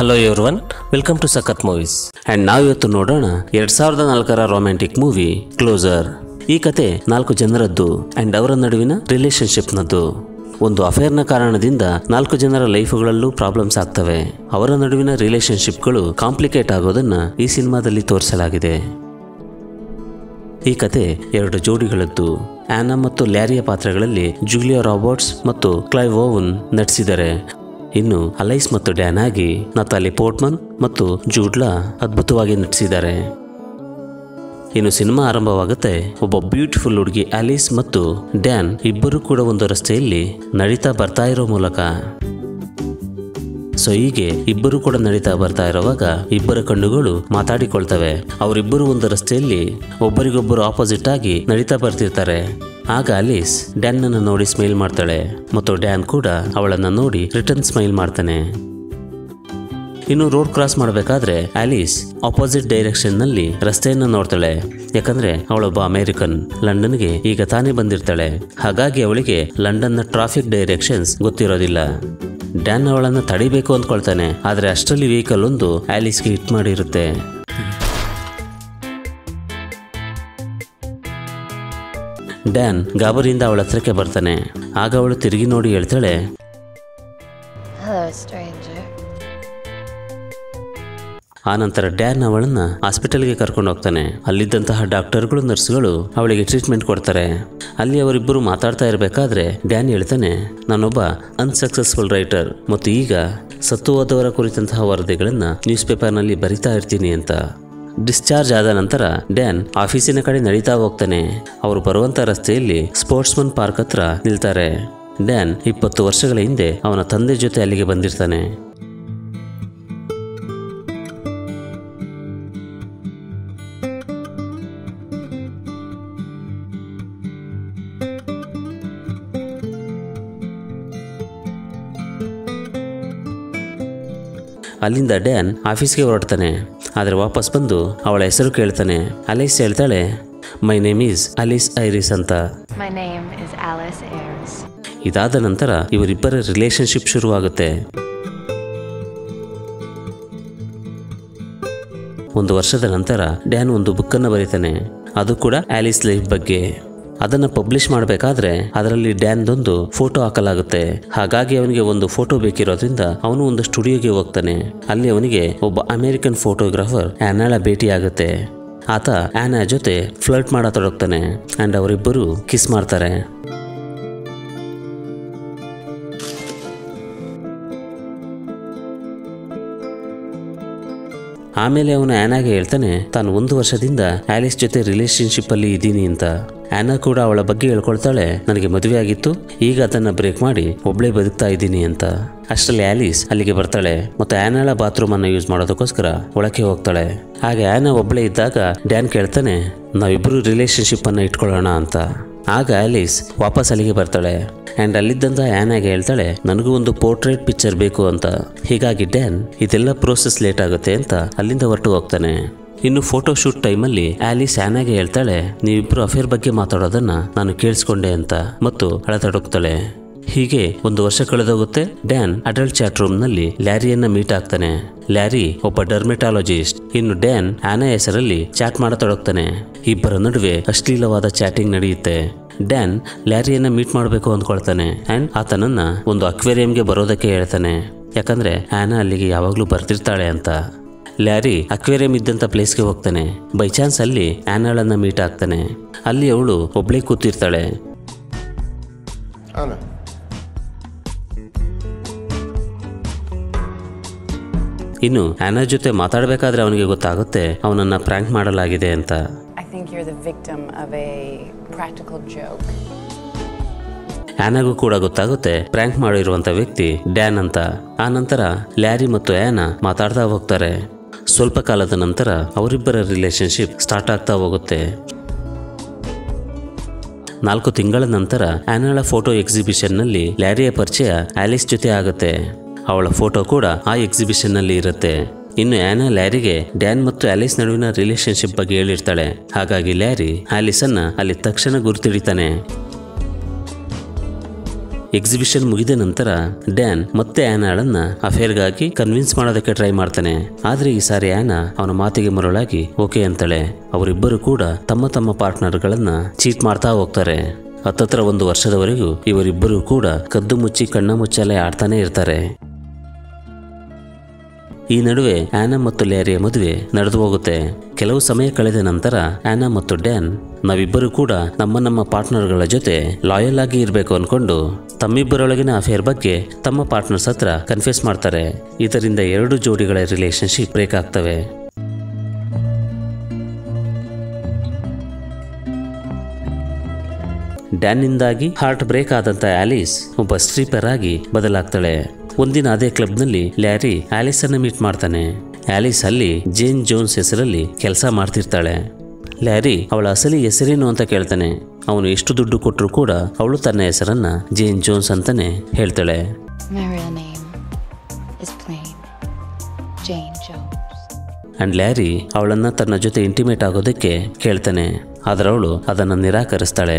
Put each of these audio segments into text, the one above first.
Hello everyone welcome to Sakath movies and ನಾವಿವತ್ತು ನೋಡೋಣ ಎರಡ್ ಸಾವಿರದ ನಾಲ್ಕರ ರೊಮ್ಯಾಂಟಿಕ್ ಮೂವಿ ಕ್ಲೋಸರ್ ಈ ಕತೆ ನಾಲ್ಕು ಜನರದ್ದು ಅಂಡ್ ಅವರ ನಡುವಿನ ರಿಲೇಶನ್ಶಿಪ್ನದ್ದು ಒಂದು ಅಫೇರ್ನ ಕಾರಣದಿಂದ ನಾಲ್ಕು ಜನರ ಲೈಫ್ಗಳಲ್ಲೂ ಪ್ರಾಬ್ಲಮ್ಸ್ ಆಗ್ತವೆ ಅವರ ನಡುವಿನ ರಿಲೇಶನ್ಶಿಪ್ಗಳು ಕಾಂಪ್ಲಿಕೇಟ್ ಆಗೋದನ್ನ ಈ ಸಿನಿಮಾದಲ್ಲಿ ತೋರಿಸಲಾಗಿದೆ ಈ ಕತೆ ಎರಡು ಜೋಡಿಗಳದ್ದು ಆನಾ ಮತ್ತು ಲ್ಯಾರಿಯ ಪಾತ್ರಗಳಲ್ಲಿ ಜೂಲಿಯಾ ರಾಬರ್ಟ್ಸ್ ಮತ್ತು ಕ್ಲೈವ್ ಓವನ್ ನಟಿಸಿದ್ದಾರೆ ಇನ್ನು ಅಲೈಸ್ ಮತ್ತು ಡ್ಯಾನ್ ಆಗಿ ನತಾಲಿ ಪೋರ್ಟ್ಮನ್ ಮತ್ತು ಜೂಡ್ಲಾ ಅದ್ಭುತವಾಗಿ ನಟಿಸಿದ್ದಾರೆ ಇನ್ನು ಸಿನಿಮಾ ಆರಂಭವಾಗುತ್ತೆ ಒಬ್ಬ ಬ್ಯೂಟಿಫುಲ್ ಹುಡುಗಿ ಆಲಿಸ್ ಮತ್ತು ಡ್ಯಾನ್ ಇಬ್ಬರು ಕೂಡ ಒಂದು ರಸ್ತೆಯಲ್ಲಿ ನಡೀತಾ ಬರ್ತಾ ಇರೋ ಮೂಲಕ ಸೊ ಹೀಗೆ ಇಬ್ಬರು ಕೂಡ ನಡೀತಾ ಬರ್ತಾ ಇರುವಾಗ ಇಬ್ಬರ ಕಣ್ಣುಗಳು ಮಾತಾಡಿಕೊಳ್ತವೆ ಅವರಿಬ್ಬರು ಒಂದು ರಸ್ತೆಯಲ್ಲಿ ಒಬ್ಬರಿಗೊಬ್ಬರು ಆಪೋಸಿಟ್ ಆಗಿ ನಡೀತಾ ಬರ್ತಿರ್ತಾರೆ ಆಗ ಆಲಿಸ್ ಡ್ಯಾನ್ ಅನ್ನು ನೋಡಿ ಸ್ಮೈಲ್ ಮಾಡ್ತಾಳೆ ಮತ್ತು ಡ್ಯಾನ್ ಕೂಡ ಅವಳನ್ನ ನೋಡಿ ರಿಟರ್ನ್ ಸ್ಮೈಲ್ ಮಾಡ್ತಾನೆ ಇನ್ನು ರೋಡ್ ಕ್ರಾಸ್ ಮಾಡಬೇಕಾದ್ರೆ ಆಲಿಸ್ ಆಪೋಸಿಟ್ ಡೈರೆಕ್ಷನ್ ನಲ್ಲಿ ರಸ್ತೆಯನ್ನು ನೋಡ್ತಾಳೆ ಯಾಕಂದ್ರೆ ಅವಳೊಬ್ಬ ಅಮೆರಿಕನ್ ಲಂಡನ್ಗೆ ಈಗ ತಾನೇ ಬಂದಿರ್ತಾಳೆ ಹಾಗಾಗಿ ಅವಳಿಗೆ ಲಂಡನ್ನ ಟ್ರಾಫಿಕ್ ಡೈರೆಕ್ಷನ್ಸ್ ಗೊತ್ತಿರೋದಿಲ್ಲ ಡ್ಯಾನ್ ಅವಳನ್ನು ತಡಿಬೇಕು ಅಂದ್ಕೊಳ್ತಾನೆ ಆದ್ರೆ ಅಷ್ಟರಲ್ಲಿ ವೆಹಿಕಲ್ ಒಂದು ಆಲಿಸ್ಗೆ ಹಿಟ್ ಮಾಡಿರುತ್ತೆ ಡ್ಯಾನ್ ಗಾಬರಿಯಿಂದ ಅವಳ ಹತ್ರಕ್ಕೆ ಬರ್ತಾನೆ ಆಗ ಅವಳು ತಿರುಗಿ ನೋಡಿ ಹೇಳ್ತಾಳೆ Hello, stranger. ಆ ನಂತರ ಡ್ಯಾನ್ ಅವಳನ್ನ ಹಾಸ್ಪಿಟಲ್ಗೆ ಕರ್ಕೊಂಡು ಹೋಗ್ತಾನೆ ಅಲ್ಲಿದ್ದಂತಹ ಡಾಕ್ಟರ್ಗಳು ನರ್ಸ್ಗಳು ಅವಳಿಗೆ ಟ್ರೀಟ್ಮೆಂಟ್ ಕೊಡ್ತಾರೆ ಅಲ್ಲಿ ಅವರಿಬ್ಬರು ಮಾತಾಡ್ತಾ ಇರಬೇಕಾದ್ರೆ ಡ್ಯಾನ್ ಹೇಳ್ತಾನೆ ನಾನೊಬ್ಬ ಅನ್ಸಕ್ಸಸ್ಫುಲ್ ರೈಟರ್ ಮತ್ತು ಈಗ ಸತ್ತು ಹೋದವರ ಕುರಿತಂತಹ ವರದಿಗಳನ್ನ ನ್ಯೂಸ್ ಪೇಪರ್ನಲ್ಲಿ ಬರಿತಾ ಇರ್ತೀನಿ ಅಂತ ಡಿಸ್ಚಾರ್ಜ್ ಆದ ನಂತರ ಡ್ಯಾನ್ ಆಫೀಸಿನ ಕಡೆ ನಡೀತಾ ಹೋಗ್ತಾನೆ ಅವರು ಬರುವಂತ ರಸ್ತೆಯಲ್ಲಿ ಸ್ಪೋರ್ಟ್ಸ್ಮನ್ ಪಾರ್ಕ್ ಹತ್ರ ನಿಲ್ತಾರೆ ಡ್ಯಾನ್ ಇಪ್ಪತ್ತು ವರ್ಷಗಳ ಹಿಂದೆ ಅವನ ತಂದೆ ಜೊತೆ ಅಲ್ಲಿಗೆ ಬಂದಿರ್ತಾನೆ ಅಲ್ಲಿಂದ ಡ್ಯಾನ್ ಆಫೀಸ್ಗೆ ಹೊರಡ್ತಾನೆ ಆದರೆ ವಾಪಸ್ ಬಂದು ಅವಳ ಹೆಸರು ಕೇಳ್ತಾನೆ ಅಲೈಸ್ ಹೇಳ್ತಾಳೆ my name is Alice Ayres ಅಂತ My name is Alice Ayres. ಇದಾದ ನಂತರ ಇವರಿಬ್ಬರ ರಿಲೇಶನ್ಶಿಪ್ ಶುರುವಾಗುತ್ತೆ ಒಂದು ವರ್ಷದ ನಂತರ ಡ್ಯಾನ್ ಒಂದು ಬುಕ್ಕನ್ನು ಬರೀತಾನೆ ಅದು ಕೂಡ ಆಲಿಸ್ ಲೈಫ್ ಬಗ್ಗೆ ಅದನ್ನು ಪಬ್ಲಿಷ್ ಮಾಡಬೇಕಾದ್ರೆ ಅದರಲ್ಲಿ ಡ್ಯಾನ್ದೊಂದು ಫೋಟೋ ಹಾಕಲಾಗುತ್ತೆ ಹಾಗಾಗಿ ಅವನಿಗೆ ಒಂದು ಫೋಟೋ ಬೇಕಿರೋದ್ರಿಂದ ಅವನು ಒಂದು ಸ್ಟುಡಿಯೋಗೆ ಹೋಗ್ತಾನೆ ಅಲ್ಲಿ ಅವನಿಗೆ ಒಬ್ಬ ಅಮೆರಿಕನ್ ಫೋಟೋಗ್ರಾಫರ್ ಆ್ಯನಾಳ ಭೇಟಿಯಾಗುತ್ತೆ ಆತ ಆ್ಯನಾ ಜೊತೆ ಫ್ಲರ್ಟ್ ಮಾಡತೊಡಗ್ತಾನೆ ಆ್ಯಂಡ್ ಅವರಿಬ್ಬರು ಕಿಸ್ ಮಾಡ್ತಾರೆ ಆಮೇಲೆ ಅವನು ಆ್ಯನಾಗೆ ಹೇಳ್ತಾನೆ ತಾನು ಒಂದು ವರ್ಷದಿಂದ ಆಲಿಸ್ ಜೊತೆ ರಿಲೇಶನ್ಶಿಪ್ ಅಲ್ಲಿ ಇದ್ದೀನಿ ಅಂತ ಆ್ಯನಾ ಕೂಡ ಅವಳ ಬಗ್ಗೆ ಹೇಳ್ಕೊಳ್ತಾಳೆ ನನಗೆ ಮದುವೆ ಆಗಿತ್ತು ಈಗ ಅದನ್ನ ಬ್ರೇಕ್ ಮಾಡಿ ಒಬ್ಳೇ ಬದುಕ್ತಾ ಇದ್ದೀನಿ ಅಂತ ಅಷ್ಟರಲ್ಲಿ ಆಲಿಸ್ ಅಲ್ಲಿಗೆ ಬರ್ತಾಳೆ ಮತ್ತು ಆ್ಯನಾಳ ಬಾತ್ರೂಮ್ ಅನ್ನು ಯೂಸ್ ಮಾಡೋದಕ್ಕೋಸ್ಕರ ಒಳಕ್ಕೆ ಹೋಗ್ತಾಳೆ ಹಾಗೆ ಆ್ಯನಾ ಒಬ್ಳೇ ಇದ್ದಾಗ ಡ್ಯಾನ್ ಕೇಳ್ತಾನೆ ನಾವಿಬ್ಬರು ರಿಲೇಶನ್ಶಿಪ್ ಅನ್ನ ಇಟ್ಕೊಳ್ಳೋಣ ಅಂತ ಆಗ ಆಲಿಸ್ ವಾಪಸ್ ಅಲ್ಲಿಗೆ ಬರ್ತಾಳೆ ಆ್ಯಂಡ್ ಅಲ್ಲಿದ್ದಂಥ ಆ್ಯನಾಗೆ ಹೇಳ್ತಾಳೆ ನನಗೂ ಒಂದು ಪೋರ್ಟ್ರೇಟ್ ಪಿಕ್ಚರ್ ಬೇಕು ಅಂತ ಹೀಗಾಗಿ ಡ್ಯಾನ್ ಇದೆಲ್ಲ ಪ್ರೋಸೆಸ್ ಲೇಟ್ ಆಗುತ್ತೆ ಅಂತ ಅಲ್ಲಿಂದ ಹೊರಟು ಹೋಗ್ತಾನೆ ಇನ್ನು ಫೋಟೋ ಶೂಟ್ ಟೈಮಲ್ಲಿ ಆಲಿಸ್ ಆ್ಯನಾಗೆ ಹೇಳ್ತಾಳೆ ನೀವಿಬ್ಬರು ಅಫೇರ್ ಬಗ್ಗೆ ಮಾತಾಡೋದನ್ನ ನಾನು ಕೇಳಿಸ್ಕೊಂಡೆ ಅಂತ ಮತ್ತು ಅಳತೊಡಗ್ತಾಳೆ ಹೀಗೆ ಒಂದು ವರ್ಷ ಕಳೆದೋಗುತ್ತೆ ಡ್ಯಾನ್ ಅಡಲ್ಟ್ ಚಾಟ್ ರೂಮ್ನಲ್ಲಿ ಲ್ಯಾರಿಯನ್ನ ಮೀಟ್ ಆಗ್ತಾನೆ ಲ್ಯಾರಿ ಒಬ್ಬ ಡರ್ಮೆಟಾಲಜಿಸ್ಟ್ ಇನ್ನು ಡ್ಯಾನ್ ಆನಾ ಹೆಸರಲ್ಲಿ ಚಾಟ್ ಮಾಡತೊಡಗ್ತಾನೆ ಇಬ್ಬರ ನಡುವೆ ಅಶ್ಲೀಲವಾದ ಚಾಟಿಂಗ್ ನಡೆಯುತ್ತೆ ಡ್ಯಾನ್ ಲ್ಯಾರಿಯನ್ನ ಮೀಟ್ ಮಾಡಬೇಕು ಅಂದ್ಕೊಳ್ತಾನೆ ಆ್ಯಂಡ್ ಆತನನ್ನ ಒಂದು ಅಕ್ವೇರಿಯಂಗೆ ಬರೋದಕ್ಕೆ ಹೇಳ್ತಾನೆ ಯಾಕಂದ್ರೆ ಆನಾ ಅಲ್ಲಿಗೆ ಯಾವಾಗಲೂ ಬರ್ತಿರ್ತಾಳೆ ಅಂತ ಲ್ಯಾರಿ ಅಕ್ವೇರಿಯಂ ಇದ್ದಂಥ ಪ್ಲೇಸ್ಗೆ ಹೋಗ್ತಾನೆ ಬೈ ಚಾನ್ಸ್ ಅಲ್ಲಿ ಆನಾಳನ್ನ ಮೀಟ್ ಆಗ್ತಾನೆ ಅಲ್ಲಿ ಅವಳು ಒಬ್ಳೇ ಕೂತಿರ್ತಾಳೆ Anna. ಇನ್ನು ಆನಾ ಜೊತೆ ಮಾತಾಡಬೇಕಾದ್ರೆ ಅವನಿಗೆ ಗೊತ್ತಾಗುತ್ತೆ ಅವನನ್ನ ಪ್ರ್ಯಾಂಕ್ ಮಾಡಲಾಗಿದೆ ಅಂತ I think you're the victim of a practical joke. ಆನಾಗೂ ಕೂಡ ಗೊತ್ತಾಗುತ್ತೆ ಪ್ರ್ಯಾಂಕ್ ಮಾಡಿರುವಂತ ವ್ಯಕ್ತಿ ಡ್ಯಾನ್ ಅಂತ ಆ ನಂತರ ಲ್ಯಾರಿ ಮತ್ತು ಆ್ಯನಾ ಮಾತಾಡ್ತಾ ಹೋಗ್ತಾರೆ ಸ್ವಲ್ಪ ಕಾಲದ ನಂತರ ಅವರಿಬ್ಬರ ರಿಲೇಶನ್ಶಿಪ್ ಸ್ಟಾರ್ಟ್ ಆಗ್ತಾ ಹೋಗುತ್ತೆ ನಾಲ್ಕು ತಿಂಗಳ ನಂತರ ಆನಾಳ ಫೋಟೋ ಎಕ್ಸಿಬಿಷನ್ನಲ್ಲಿ ಲ್ಯಾರಿಯ ಪರಿಚಯ ಆಲಿಸ್ ಜೊತೆ ಆಗುತ್ತೆ ಅವಳ ಫೋಟೋ ಕೂಡ ಆ ಎಕ್ಸಿಬಿಷನ್ನಲ್ಲಿ ಇರುತ್ತೆ ಇನ್ನು ಆ್ಯನಾ ಲ್ಯಾರಿಗೆ ಡ್ಯಾನ್ ಮತ್ತು ಆಲಿಸ್ ನಡುವಿನ ರಿಲೇಶನ್ಶಿಪ್ ಬಗ್ಗೆ ಹೇಳಿರ್ತಾಳೆ ಹಾಗಾಗಿ ಲ್ಯಾರಿ ಆಲಿಸನ್ನ ಅಲ್ಲಿ ತಕ್ಷಣ ಗುರುತಿಡಿತಾನೆ ಎಕ್ಸಿಬಿಷನ್ ಮುಗಿದ ನಂತರ ಡ್ಯಾನ್ ಮತ್ತೆ ಆ್ಯನಾಳನ್ನ ಅಫೇರ್ಗಾಗಿ ಕನ್ವಿನ್ಸ್ ಮಾಡೋದಕ್ಕೆ ಟ್ರೈ ಮಾಡ್ತಾನೆ ಆದ್ರೆ ಈ ಸಾರಿ ಆ್ಯನಾ ಅವನ ಮಾತಿಗೆ ಮರಳಾಗಿ ಓಕೆ ಅಂತಾಳೆ ಅವರಿಬ್ಬರು ಕೂಡ ತಮ್ಮ ತಮ್ಮ ಪಾರ್ಟ್ನರ್ಗಳನ್ನ ಚೀಟ್ ಮಾಡ್ತಾ ಹೋಗ್ತಾರೆ ಹತ್ತತ್ರ ಒಂದು ವರ್ಷದವರೆಗೂ ಇವರಿಬ್ಬರು ಕೂಡ ಕದ್ದು ಮುಚ್ಚಿ ಕಣ್ಣ ಮುಚ್ಚಾಲೆ ಆಡ್ತಾನೆ ಇರ್ತಾರೆ ಈ ನಡುವೆ ಆನಾ ಮತ್ತು ಲ್ಯಾರಿಯ ಮದುವೆ ನಡೆದು ಹೋಗುತ್ತೆ ಕೆಲವು ಸಮಯ ಕಳೆದ ನಂತರ ಆನಾ ಮತ್ತು ಡ್ಯಾನ್ ನಾವಿಬ್ಬರು ಕೂಡ ನಮ್ಮ ನಮ್ಮ ಪಾರ್ಟ್ನರ್ಗಳ ಜೊತೆ ಲಾಯಲ್ ಆಗಿ ಇರಬೇಕು ಅನ್ಕೊಂಡು ತಮ್ಮಿಬ್ಬರೊಳಗಿನ ಅಫೇರ್ ಬಗ್ಗೆ ತಮ್ಮ ಪಾರ್ಟ್ನರ್ಸ್ ಹತ್ರ ಕನ್ಫ್ಯೂಸ್ ಮಾಡ್ತಾರೆ ಇದರಿಂದ ಎರಡು ಜೋಡಿಗಳ ರಿಲೇಶನ್ಶಿಪ್ ಬ್ರೇಕ್ ಆಗ್ತವೆ ಡ್ಯಾನ್ನಿಂದಾಗಿ ಹಾರ್ಟ್ ಬ್ರೇಕ್ ಆದಂತ ಆಲಿಸ್ ಒಬ್ಬ ಸ್ಟ್ರೀಪರ್ ಆಗಿ ಬದಲಾಗ್ತಾಳೆ ಒಂದಿನ ಅದೇ ಕ್ಲಬ್ನಲ್ಲಿ ಲ್ಯಾರಿ ಆಲಿಸ್ ಅನ್ನ ಮೀಟ್ ಮಾಡ್ತಾನೆ ಆಲಿಸ್ ಅಲ್ಲಿ ಜೇನ್ ಜೋನ್ಸ್ ಹೆಸರಲ್ಲಿ ಕೆಲಸ ಮಾಡ್ತಿರ್ತಾಳೆ ಲ್ಯಾರಿ ಅವಳ ಅಸಲಿ ಹೆಸರೇನು ಅಂತ ಕೇಳ್ತಾನೆ ಅವನು ಎಷ್ಟು ದುಡ್ಡು ಕೊಟ್ಟರು ಕೂಡ ಅವಳು ತನ್ನ ಹೆಸರನ್ನ ಜೇನ್ ಜೋನ್ಸ್ ಅಂತಾನೆ ಹೇಳ್ತಾಳೆ My real name is plain Jane Jones. And Larry ಅವಳನ್ನ ತನ್ನ ಜೊತೆ ಇಂಟಿಮೇಟ್ ಆಗೋದಕ್ಕೆ ಕೇಳ್ತಾನೆ ಆದ್ರೆ ಅವಳು ಅದನ್ನು ನಿರಾಕರಿಸ್ತಾಳೆ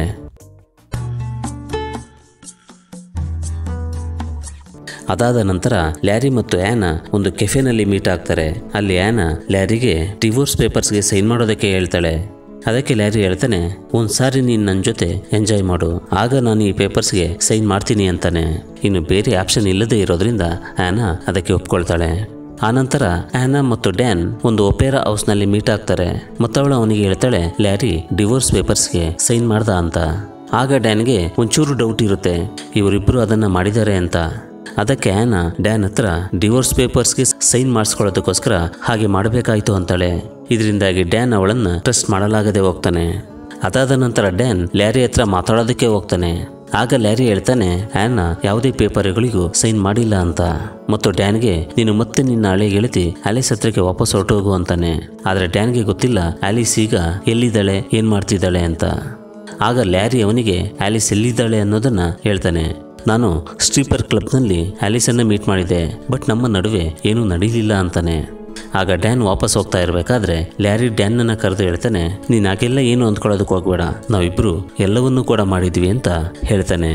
ಅದಾದ ನಂತರ ಲ್ಯಾರಿ ಮತ್ತು ಆ್ಯನಾ ಒಂದು ಕೆಫೆನಲ್ಲಿ ಮೀಟ್ ಆಗ್ತಾರೆ ಅಲ್ಲಿ ಆ್ಯನಾ ಲ್ಯಾರಿಗೆ ಡಿವೋರ್ಸ್ ಪೇಪರ್ಸ್ಗೆ ಸೈನ್ ಮಾಡೋದಕ್ಕೆ ಹೇಳ್ತಾಳೆ ಅದಕ್ಕೆ ಲ್ಯಾರಿ ಹೇಳ್ತಾನೆ ಒಂದು ಸಾರಿ ನೀನು ನನ್ನ ಜೊತೆ ಎಂಜಾಯ್ ಮಾಡು ಆಗ ನಾನು ಈ ಪೇಪರ್ಸ್ಗೆ ಸೈನ್ ಮಾಡ್ತೀನಿ ಅಂತಾನೆ ಇನ್ನು ಬೇರೆ ಆಪ್ಷನ್ ಇಲ್ಲದೆ ಇರೋದ್ರಿಂದ ಆ್ಯನಾ ಅದಕ್ಕೆ ಒಪ್ಕೊಳ್ತಾಳೆ ಆನಂತರ ಆನಾ ಮತ್ತು ಡ್ಯಾನ್ ಒಂದು ಒಪೇರಾ ಹೌಸ್ನಲ್ಲಿ ಮೀಟ್ ಆಗ್ತಾರೆ ಮತ್ತವಳು ಅವನಿಗೆ ಹೇಳ್ತಾಳೆ ಲ್ಯಾರಿ ಡಿವೋರ್ಸ್ ಪೇಪರ್ಸ್ಗೆ ಸೈನ್ ಮಾಡ್ದ ಅಂತ ಆಗ ಡ್ಯಾನ್ಗೆ ಒಂಚೂರು ಡೌಟ್ ಇರುತ್ತೆ ಇವರಿಬ್ಬರು ಅದನ್ನ ಮಾಡಿದ್ದಾರೆ ಅಂತ ಅದಕ್ಕೆ ಆನಾ ಡ್ಯಾನ್ ಹತ್ರ ಡಿವೋರ್ಸ್ ಪೇಪರ್ಸ್ಗೆ ಸೈನ್ ಮಾಡಿಸ್ಕೊಳ್ಳೋದಕ್ಕೋಸ್ಕರ ಹಾಗೆ ಮಾಡಬೇಕಾಯ್ತು ಅಂತಾಳೆ ಇದರಿಂದಾಗಿ ಡ್ಯಾನ್ ಅವಳನ್ನ ಟ್ರಸ್ಟ್ ಮಾಡಲಾಗದೆ ಹೋಗ್ತಾನೆ ಅದಾದ ನಂತರ ಡ್ಯಾನ್ ಲ್ಯಾರಿ ಹತ್ರ ಮಾತಾಡೋದಕ್ಕೆ ಹೋಗ್ತಾನೆ ಆಗ ಲ್ಯಾರಿ ಹೇಳ್ತಾನೆ ಆ್ಯನ್ನ ಯಾವುದೇ ಪೇಪರ್ಗಳಿಗೂ ಸೈನ್ ಮಾಡಿಲ್ಲ ಅಂತ ಮತ್ತು ಡ್ಯಾನ್ಗೆ ನೀನು ಮತ್ತೆ ನಿನ್ನ ಹಳೆ ಗೆಳತಿ ಆಲಿಸ್ ಹತ್ರಕ್ಕೆ ವಾಪಸ್ ಹೊರಟೋಗು ಅಂತಾನೆ ಆದರೆ ಡ್ಯಾನ್ಗೆ ಗೊತ್ತಿಲ್ಲ ಆಲಿಸ್ ಈಗ ಎಲ್ಲಿದ್ದಾಳೆ ಏನು ಮಾಡ್ತಿದ್ದಾಳೆ ಅಂತ ಆಗ ಲ್ಯಾರಿ ಅವನಿಗೆ ಆಲಿಸ್ ಎಲ್ಲಿದ್ದಾಳೆ ಅನ್ನೋದನ್ನ ಹೇಳ್ತಾನೆ ನಾನು ಸ್ಟ್ರೀಪರ್ ಕ್ಲಬ್ನಲ್ಲಿ ಆಲಿಸನ್ನ ಮೀಟ್ ಮಾಡಿದೆ ಬಟ್ ನಮ್ಮ ನಡುವೆ ಏನೂ ನಡೀಲಿಲ್ಲ ಅಂತಾನೆ ಆಗ ಡ್ಯಾನ್ ವಾಪಸ್ ಹೋಗ್ತಾ ಇರಬೇಕಾದ್ರೆ ಲ್ಯಾರಿ ಡ್ಯಾನ್ನನ್ನು ಕರೆದು ಹೇಳ್ತಾನೆ ನೀನು ಆಗೆಲ್ಲ ಏನು ಅಂದ್ಕೊಳ್ಳೋದಕ್ಕೆ ಹೋಗ್ಬೇಡ ನಾವಿಬ್ರು ಎಲ್ಲವನ್ನೂ ಕೂಡ ಮಾಡಿದ್ವಿ ಅಂತ ಹೇಳ್ತಾನೆ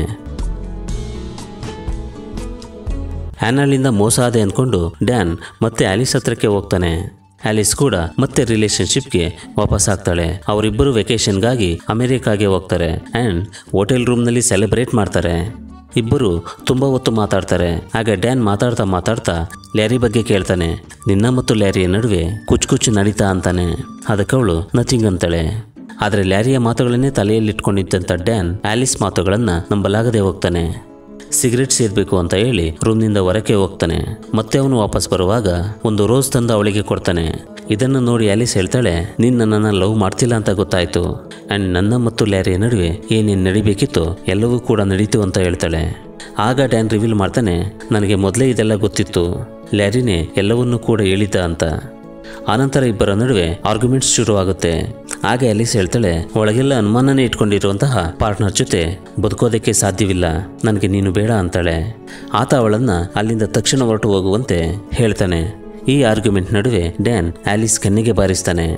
ಆ್ಯನಳಿಂದ ಮೋಸ ಆದೆ ಅಂದ್ಕೊಂಡು ಡ್ಯಾನ್ ಮತ್ತೆ ಆಲಿಸ್ ಹತ್ರಕ್ಕೆ ಹೋಗ್ತಾನೆ ಆಲಿಸ್ ಕೂಡ ಮತ್ತೆ ರಿಲೇಶನ್ಶಿಪ್ಗೆ ವಾಪಸ್ ಆಗ್ತಾಳೆ ಅವರಿಬ್ಬರು ವೆಕೇಶನ್ಗಾಗಿ ಅಮೆರಿಕಾಗೆ ಹೋಗ್ತಾರೆ ಆ್ಯಂಡ್ ಹೋಟೆಲ್ ರೂಮ್ನಲ್ಲಿ ಸೆಲೆಬ್ರೇಟ್ ಮಾಡ್ತಾರೆ ಇಬ್ಬರು ತುಂಬ ಹೊತ್ತು ಮಾತಾಡ್ತಾರೆ ಆಗ ಡ್ಯಾನ್ ಮಾತಾಡ್ತಾ ಮಾತಾಡ್ತಾ ಲ್ಯಾರಿ ಬಗ್ಗೆ ಕೇಳ್ತಾನೆ ನಿನ್ನ ಮತ್ತು ಲ್ಯಾರಿಯ ನಡುವೆ ಕುಚ್ ಕುಚ್ ನಡೀತಾ ಅಂತಾನೆ ಅದಕ್ಕೆ ಅವಳು ನಥಿಂಗ್ ಅಂತಾಳೆ ಆದರೆ ಲ್ಯಾರಿಯ ಮಾತುಗಳನ್ನೇ ತಲೆಯಲ್ಲಿಟ್ಕೊಂಡಿದ್ದಂಥ ಡ್ಯಾನ್ ಆಲಿಸ್ ಮಾತುಗಳನ್ನು ನಂಬಲಾಗದೆ ಹೋಗ್ತಾನೆ ಸಿಗರೆಟ್ ಸೇದಬೇಕು ಅಂತ ಹೇಳಿ ರೂಮ್ನಿಂದ ಹೊರಕ್ಕೆ ಹೋಗ್ತಾನೆ ಮತ್ತೆ ಅವನು ವಾಪಸ್ ಬರುವಾಗ ಒಂದು ರೋಸ್ ತಂದು ಅವಳಿಗೆ ಕೊಡ್ತಾನೆ ಇದನ್ನು ನೋಡಿ ಆಲಿಸ್ ಹೇಳ್ತಾಳೆ ನೀನು ನನ್ನನ್ನು ಲವ್ ಮಾಡ್ತಿಲ್ಲ ಅಂತ ಗೊತ್ತಾಯ್ತು ಆ್ಯಂಡ್ ನನ್ನ ಮತ್ತು ಲ್ಯಾರಿಯ ನಡುವೆ ಏನೇನು ನಡಿಬೇಕಿತ್ತು ಎಲ್ಲವೂ ಕೂಡ ನಡೀತು ಅಂತ ಹೇಳ್ತಾಳೆ ಆಗ ಡ್ಯಾನ್ ರಿವೀಲ್ ಮಾಡ್ತಾನೆ ನನಗೆ ಮೊದಲೇ ಇದೆಲ್ಲ ಗೊತ್ತಿತ್ತು ಲ್ಯಾರಿನೇ ಎಲ್ಲವನ್ನೂ ಕೂಡ ಹೇಳಿದ್ದ ಅಂತ ಆನಂತರ ಇಬ್ಬರ ನಡುವೆ ಆರ್ಗ್ಯುಮೆಂಟ್ಸ್ ಶುರುವಾಗುತ್ತೆ ಆಗ ಅಲಿಸ್ ಹೇಳ್ತಾಳೆ ಒಳಗೆಲ್ಲ ಅನುಮಾನನೇ ಇಟ್ಕೊಂಡಿರುವಂತಹ ಪಾರ್ಟ್ನರ್ ಜೊತೆ ಬದುಕೋದಕ್ಕೆ ಸಾಧ್ಯವಿಲ್ಲ ನನಗೆ ನೀನು ಬೇಡ ಅಂತಾಳೆ ಆತ ಅವಳನ್ನ ಅಲ್ಲಿಂದ ತಕ್ಷಣ ಹೊರಟು ಹೋಗುವಂತೆ ಹೇಳ್ತಾನೆ ಈ ಆರ್ಗ್ಯುಮೆಂಟ್ ನಡುವೆ ಡ್ಯಾನ್ ಆಲಿಸ್ ಕಣ್ಣಿಗೆ ಬಾರಿಸ್ತಾನೆ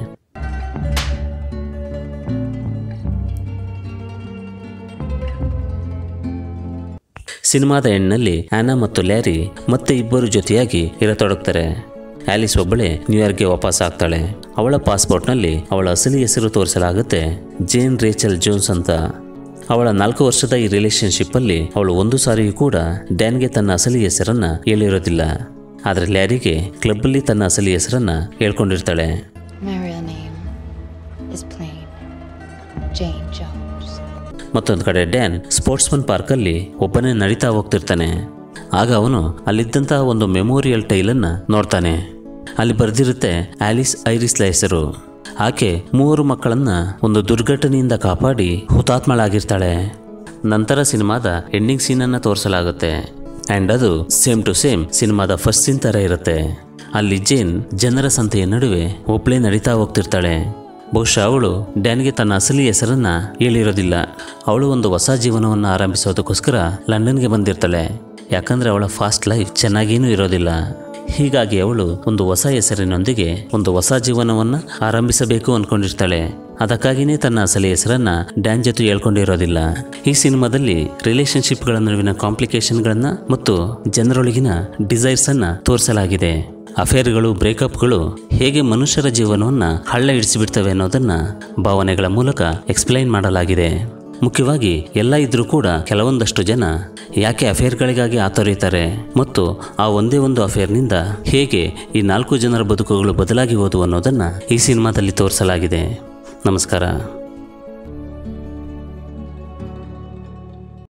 ಸಿನಿಮಾದ ಹೆಣ್ಣಲ್ಲಿ ಆನಾ ಮತ್ತು ಲ್ಯಾರಿ ಮತ್ತೆ ಇಬ್ಬರು ಜೊತೆಯಾಗಿ ಇರತೊಡಗ್ತಾರೆ ಆಲಿಸ್ ಒಬ್ಬಳೇ ನ್ಯೂಯಾರ್ಕ್ಗೆ ವಾಪಸ್ ಆಗ್ತಾಳೆ ಅವಳ ಪಾಸ್ಪೋರ್ಟ್ನಲ್ಲಿ ಅವಳ ಅಸಲಿ ಹೆಸರು ತೋರಿಸಲಾಗುತ್ತೆ ಜೇನ್ ರೇಚಲ್ ಜೋನ್ಸ್ ಅಂತ ಅವಳ ನಾಲ್ಕು ವರ್ಷದ ಈ ರಿಲೇಶನ್ಶಿಪ್ಪಲ್ಲಿ ಅವಳು ಒಂದು ಸಾರಿಯೂ ಕೂಡ ಡ್ಯಾನ್ಗೆ ತನ್ನ ಅಸಲಿ ಹೆಸರನ್ನ ಹೇಳಿರೋದಿಲ್ಲ ಆದರೆ ಲ್ಯಾರಿಗೆ ಕ್ಲಬ್ಬಲ್ಲಿ ತನ್ನ ಅಸಲಿ ಹೆಸರನ್ನ ಹೇಳ್ಕೊಂಡಿರ್ತಾಳೆ My real name is plain Jane Jones. ಮತ್ತೊಂದು ಕಡೆ ಡ್ಯಾನ್ ಸ್ಪೋರ್ಟ್ಸ್ಮನ್ ಪಾರ್ಕಲ್ಲಿ ಒಬ್ಬನೇ ನಡೀತಾ ಹೋಗ್ತಿರ್ತಾನೆ ಆಗ ಅವನು ಅಲ್ಲಿದ್ದಂತಹ ಒಂದು ಮೆಮೋರಿಯಲ್ ಟೈಲನ್ನ ನೋಡ್ತಾನೆ ಅಲ್ಲಿ ಬರೆದಿರುತ್ತೆ ಆಲಿಸ್ ಐರಿಸ್ಲ ಹೆಸರು ಆಕೆ ಮೂವರು ಮಕ್ಕಳನ್ನ ಒಂದು ದುರ್ಘಟನೆಯಿಂದ ಕಾಪಾಡಿ ಹುತಾತ್ಮಳಾಗಿರ್ತಾಳೆ ನಂತರ ಸಿನಿಮಾದ ಎಂಡಿಂಗ್ ಸೀನನ್ನು ತೋರಿಸಲಾಗುತ್ತೆ ಆ್ಯಂಡ್ ಅದು ಸೇಮ್ ಟು ಸೇಮ್ ಸಿನಿಮಾದ ಫಸ್ಟ್ ಸೀನ್ ಥರ ಇರುತ್ತೆ ಅಲ್ಲಿ ಜೇನ್ ಜನರ ಸಂತೆಯ ನಡುವೆ ಒಬ್ಳೇ ನಡೀತಾ ಹೋಗ್ತಿರ್ತಾಳೆ ಬಹುಶಃ ಅವಳು ಡ್ಯಾನ್ಗೆ ತನ್ನ ಅಸಲಿ ಹೆಸರನ್ನ ಹೇಳಿರೋದಿಲ್ಲ ಅವಳು ಒಂದು ಹೊಸ ಜೀವನವನ್ನು ಆರಂಭಿಸೋದಕ್ಕೋಸ್ಕರ ಲಂಡನ್ಗೆ ಬಂದಿರ್ತಾಳೆ ಯಾಕಂದ್ರೆ ಅವಳ ಫಾಸ್ಟ್ ಲೈಫ್ ಚೆನ್ನಾಗೇನೂ ಇರೋದಿಲ್ಲ ಹೀಗಾಗಿ ಅವಳು ಒಂದು ಹೊಸ ಹೆಸರಿನೊಂದಿಗೆ ಒಂದು ಹೊಸ ಜೀವನವನ್ನ ಆರಂಭಿಸಬೇಕು ಅನ್ಕೊಂಡಿರ್ತಾಳೆ ಅದಕ್ಕಾಗಿಯೇ ತನ್ನ ಅಸಲಿ ಹೆಸರನ್ನ ಡ್ಯಾನ್ ಜೊತೆ ಹೇಳ್ಕೊಂಡಿರೋದಿಲ್ಲ ಈ ಸಿನಿಮಾದಲ್ಲಿ ರಿಲೇಶನ್ಶಿಪ್ಗಳ ನಡುವಿನ ಕಾಂಪ್ಲಿಕೇಶನ್ಗಳನ್ನ ಮತ್ತು ಜನರೊಳಗಿನ ಡಿಸೈರ್ಸ್ ಅನ್ನ ತೋರಿಸಲಾಗಿದೆ ಅಫೇರ್ಗಳು ಬ್ರೇಕಪ್ಗಳು ಹೇಗೆ ಮನುಷ್ಯರ ಜೀವನವನ್ನ ಹಳ್ಳ ಹಿಡಿಸಿಬಿಡ್ತವೆ ಅನ್ನೋದನ್ನ ಭಾವನೆಗಳ ಮೂಲಕ ಎಕ್ಸ್ಪ್ಲೈನ್ ಮಾಡಲಾಗಿದೆ ಮುಖ್ಯವಾಗಿ ಎಲ್ಲ ಇದ್ರೂ ಕೂಡ ಕೆಲವೊಂದಷ್ಟು ಜನ ಯಾಕೆ ಅಫೇರ್ಗಳಿಗಾಗಿ ಆತೊರೀತಾರೆ ಮತ್ತು ಆ ಒಂದೇ ಒಂದು ಅಫೇರ್ನಿಂದ ಹೇಗೆ ಈ ನಾಲ್ಕು ಜನರ ಬದುಕುಗಳು ಬದಲಾಗಿ ಹೋದವು ಅನ್ನೋದನ್ನು ಈ ಸಿನಿಮಾದಲ್ಲಿ ತೋರಿಸಲಾಗಿದೆ ನಮಸ್ಕಾರ